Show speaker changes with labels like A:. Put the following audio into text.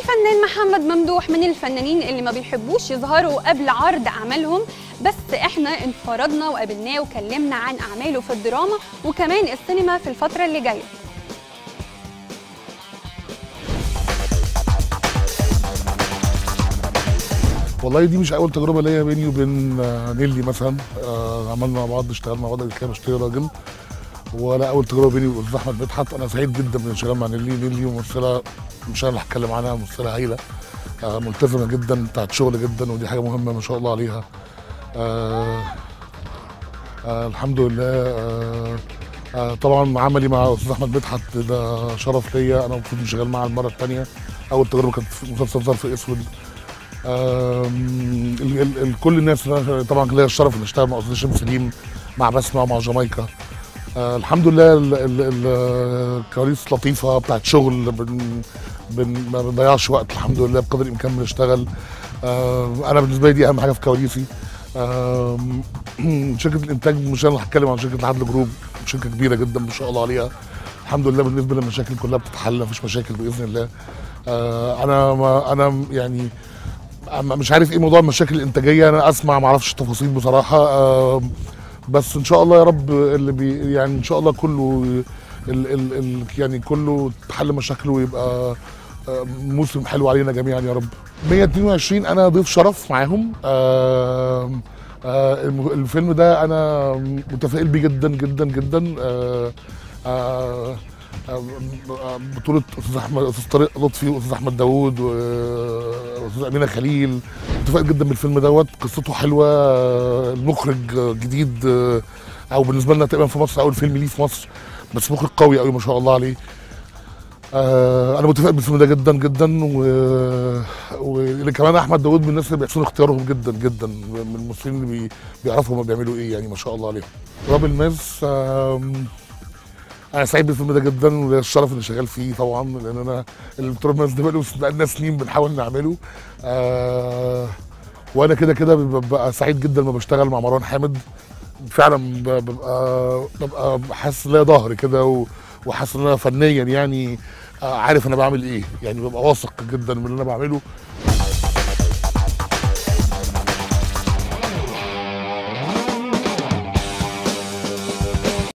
A: الفنان محمد ممدوح من الفنانين اللي ما بيحبوش يظهروا قبل عرض اعمالهم بس احنا انفردنا وقابلناه وكلمنا عن اعماله في الدراما وكمان السينما في الفتره اللي جايه
B: والله دي مش اول تجربه ليا بيني وبين آه، نيلي مثلا آه، عملنا مع بعض اشتغلنا مع بعض قبل كده بشتري راجل ولا اول تجربه بيني وبين احمد مدحت انا سعيد جدا بالانشغال مع نيلي نيلي ممثله مش انا اللي هتكلم عنها ممثله هايله آه، ملتزمه جدا بتاعت شغل جدا ودي حاجه مهمه ما شاء الله عليها آه آه الحمد لله آه آه طبعا عملي مع استاذ احمد مدحت ده شرف ليا انا المفروض شغال معاه المره الثانيه اول تجربه كانت في مسلسل ظرف اسود آم، ال- ال- ال- كل الناس أنا طبعا ليا الشرف ان اشتغل مع استاذ هشام سليم مع بسمه ومع جامايكا آه الحمد لله ال- ال- ال- الكواليس لطيفه بتاعت شغل بن بن ما بنضيعش وقت الحمد لله بقدر الامكان بنشتغل آه انا بالنسبه لي دي اهم حاجه في كواليسي آم، شركه الانتاج مش انا اللي هتكلم عن شركه العدل جروب شركه كبيره جدا ما شاء الله عليها الحمد لله بالنسبه للمشاكل كلها بتتحل مفيش مشاكل باذن الله آه انا ما انا يعني أما مش عارف ايه موضوع المشاكل الانتاجيه انا اسمع ما اعرفش التفاصيل بصراحه آه، بس ان شاء الله يا رب اللي بي يعني ان شاء الله كله ال ال ال يعني كله تحل مشاكله ويبقى آه، موسم حلو علينا جميعا يا رب 122 انا ضيف شرف معاهم آه آه الم- الفيلم ده انا متفائل بيه جدا جدا جدا آه آه آه، بطولة أستاذ أحمد أستاذ طارق لطفي وأستاذ أحمد داوود وأستاذ أمينة خليل متفائل جدا بالفيلم دوت قصته حلوة آه، المخرج آه، جديد آه، أو بالنسبة لنا تقريبا في مصر أول فيلم ليه في مصر بس مخرج قوي قوي ما شاء الله عليه آه انا متفائل بالفيلم ده جدا جدا و... واللي كمان احمد داوود من الناس اللي بيحسنوا اختيارهم جدا جدا من الممثلين اللي بي... بيعرفوا هما بيعملوا ايه يعني ما شاء الله عليهم راب الماس آم... انا سعيد بالفيلم ده جدا وليا الشرف اني شغال فيه طبعا لان انا التراب ماس ده بقاله بقالنا سنين بنحاول نعمله آه... وانا كده كده ببقى سعيد جدا لما بشتغل مع مروان حامد فعلا ب- ببقى ببقى حاسس ليا ظهر كده و... وحاسس ان انا فنيا يعني آه، عارف انا بعمل ايه يعني ببقى واثق جدا من اللي انا بعمله